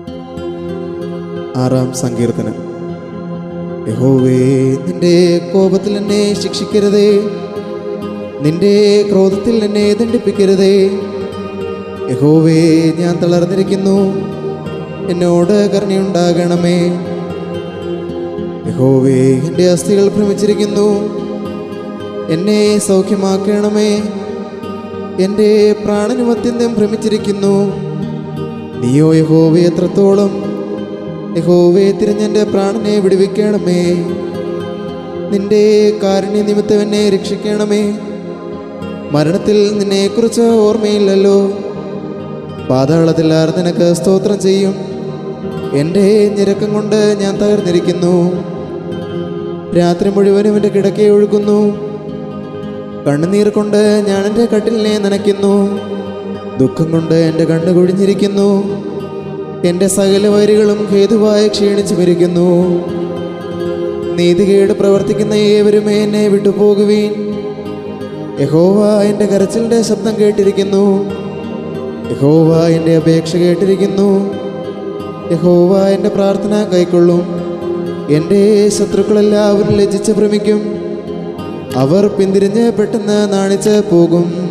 ആറാം സങ്കീർത്തനം യഹോവേ നിന്റെ കോപത്തിൽ എന്നെ ശിക്ഷിക്കരുതേ നിന്റെ ക്രോധത്തിൽ എന്നെ ദണ്ഡിപ്പിക്കരുതേ യഹോവേ ഞാൻ തളർന്നിരിക്കുന്നു എന്നോട് കരുണയുണ്ടാകണമേ യഹോവേ എൻ്റെ അസ്ഥികൾ ഭ്രമിച്ചിരിക്കുന്നു എന്നെ സൗഖ്യമാക്കണമേ എൻ്റെ പ്രാണനും അത്യന്തം ഭ്രമിച്ചിരിക്കുന്നു നീയോ യഹോവേ എത്രത്തോളം യഹോവേ തിരഞ്ഞെൻ്റെ പ്രാണനെ വിടുവിക്കണമേ നിന്റെ കാരുണ്യ നിമിത്തം എന്നെ രക്ഷിക്കണമേ മരണത്തിൽ നിന്നെക്കുറിച്ച് ഓർമ്മയില്ലല്ലോ പാതാളത്തിൽ ആർ നിനക്ക് സ്തോത്രം ചെയ്യും എൻ്റെ ഞെരക്കം കൊണ്ട് ഞാൻ തകർന്നിരിക്കുന്നു രാത്രി മുഴുവനും എൻ്റെ കിടക്കയെ ഒഴുകുന്നു കണ്ണുനീർ കൊണ്ട് ഞാൻ എൻ്റെ കട്ടിലിനെ നനയ്ക്കുന്നു ദുഃഖം കൊണ്ട് എൻ്റെ കണ്ണ് കുഴിഞ്ഞിരിക്കുന്നു എൻ്റെ സകല വരികളും ഹേതുവായി ക്ഷീണിച്ചു വരിക്കുന്നു നീതികേട് പ്രവർത്തിക്കുന്ന ഏവരുമേ എന്നെ വിട്ടുപോകുവീൻ യഹോവ എൻ്റെ കരച്ചിലിൻ്റെ ശബ്ദം കേട്ടിരിക്കുന്നു യഹോവ എൻ്റെ അപേക്ഷ കേട്ടിരിക്കുന്നു യഹോവ എൻ്റെ പ്രാർത്ഥന കൈക്കൊള്ളും എൻ്റെ ശത്രുക്കളെല്ലാവരും ലജ്ജിച്ച് ഭ്രമിക്കും അവർ പിന്തിരിഞ്ഞ് പെട്ടെന്ന് നാണിച്ച് പോകും